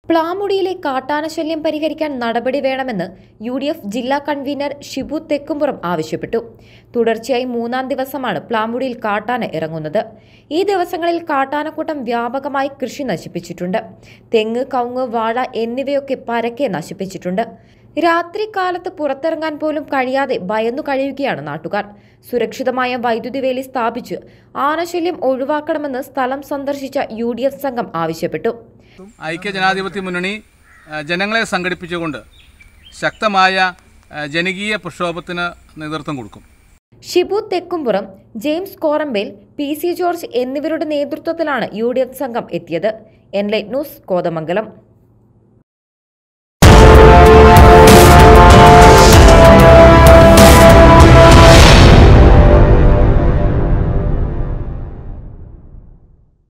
പ്ലാമുടിയിലെ കാട്ടാനശല്യം പരിഹരിക്കാൻ നടപടി വേണമെന്ന് യു ഡി എഫ് ജില്ലാ കൺവീനർ ഷിബു തെക്കുംപുറം ആവശ്യപ്പെട്ടു തുടർച്ചയായി മൂന്നാം ദിവസമാണ് പ്ലാമുടിയിൽ കാട്ടാന ഇറങ്ങുന്നത് ഈ ദിവസങ്ങളിൽ കാട്ടാനക്കൂട്ടം വ്യാപകമായി കൃഷി നശിപ്പിച്ചിട്ടുണ്ട് തെങ്ങ് കവുങ്ങ് വാഴ എന്നിവയൊക്കെ പരക്കെ നശിപ്പിച്ചിട്ടുണ്ട് രാത്രി കാലത്ത് പുറത്തിറങ്ങാൻ പോലും കഴിയാതെ ഭയന്നു കഴിയുകയാണ് നാട്ടുകാർ സുരക്ഷിതമായ വൈദ്യുതി വേലി സ്ഥാപിച്ച് ആനശല്യം ഒഴിവാക്കണമെന്ന് സ്ഥലം സന്ദർശിച്ച യു സംഘം ആവശ്യപ്പെട്ടു ഐക്യ ജനാധിപത്യ മുന്നണി ആ, ജനങ്ങളെ സംഘടിപ്പിച്ചുകൊണ്ട് ശക്തമായ ആ, ജനകീയ പ്രക്ഷോഭത്തിന് നേതൃത്വം കൊടുക്കും Shibu Thekkumpuram James Korampel P C George എന്നിവരുടെ നേതൃത്വത്തിലാണ് യു ഡി എഫ് സംഘം എത്തിയത് എൻലൈറ്റ് ന്യൂസ് കോതമംഗലം